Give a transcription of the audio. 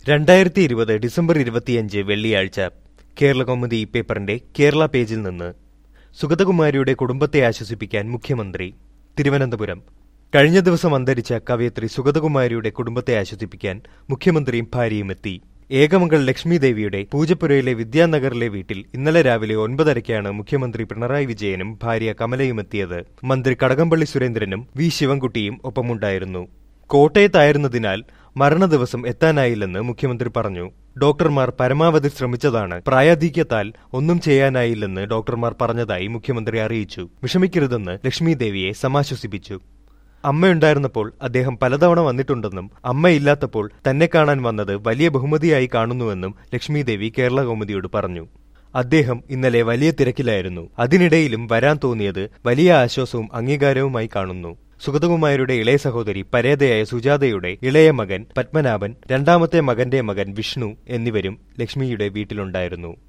രണ്ടായിരത്തി ഇരുപത് ഡിസംബർ ഇരുപത്തിയഞ്ച് വെള്ളിയാഴ്ച കേരള കൗമുദി പേപ്പറിന്റെ കേരള പേജിൽ നിന്ന് സുഗതകുമാരിയുടെ കുടുംബത്തെ ആശ്വസിപ്പിക്കാൻ മുഖ്യമന്ത്രി തിരുവനന്തപുരം കഴിഞ്ഞ ദിവസം അന്തരിച്ച കവയത്രി സുഗതകുമാരിയുടെ കുടുംബത്തെ ആശ്വസിപ്പിക്കാൻ മുഖ്യമന്ത്രിയും ഭാര്യയും എത്തി ഏകമകൾ ലക്ഷ്മി ദേവിയുടെ പൂജപ്പുരയിലെ വിദ്യാനഗറിലെ വീട്ടിൽ ഇന്നലെ രാവിലെ ഒൻപതരയ്ക്കാണ് മുഖ്യമന്ത്രി പിണറായി വിജയനും ഭാര്യ കമലയും എത്തിയത് മന്ത്രി കടകംപള്ളി സുരേന്ദ്രനും വി ശിവൻകുട്ടിയും ഒപ്പമുണ്ടായിരുന്നു കോട്ടയത്തായിരുന്നതിനാൽ മരണദിവസം എത്താനായില്ലെന്ന് മുഖ്യമന്ത്രി പറഞ്ഞു ഡോക്ടർമാർ പരമാവധി ശ്രമിച്ചതാണ് പ്രായാധിക്യത്താൽ ഒന്നും ചെയ്യാനായില്ലെന്ന് ഡോക്ടർമാർ പറഞ്ഞതായി മുഖ്യമന്ത്രി അറിയിച്ചു വിഷമിക്കരുതെന്ന് ലക്ഷ്മി ദേവിയെ സമാശ്വസിപ്പിച്ചു അമ്മയുണ്ടായിരുന്നപ്പോൾ അദ്ദേഹം പലതവണ വന്നിട്ടുണ്ടെന്നും അമ്മയില്ലാത്തപ്പോൾ തന്നെ കാണാൻ വന്നത് വലിയ ബഹുമതിയായി കാണുന്നുവെന്നും ലക്ഷ്മി ദേവി കേരള കൗമുദിയോട് പറഞ്ഞു അദ്ദേഹം ഇന്നലെ വലിയ തിരക്കിലായിരുന്നു അതിനിടയിലും വരാൻ തോന്നിയത് വലിയ ആശ്വാസവും അംഗീകാരവുമായി കാണുന്നു സുഗതകുമാരിയുടെ ഇളയ സഹോദരി പരേതയായ സുജാതയുടെ ഇളയ മകൻ പത്മനാഭൻ രണ്ടാമത്തെ മകന്റെ മകൻ വിഷ്ണു എന്നിവരും ലക്ഷ്മിയുടെ വീട്ടിലുണ്ടായിരുന്നു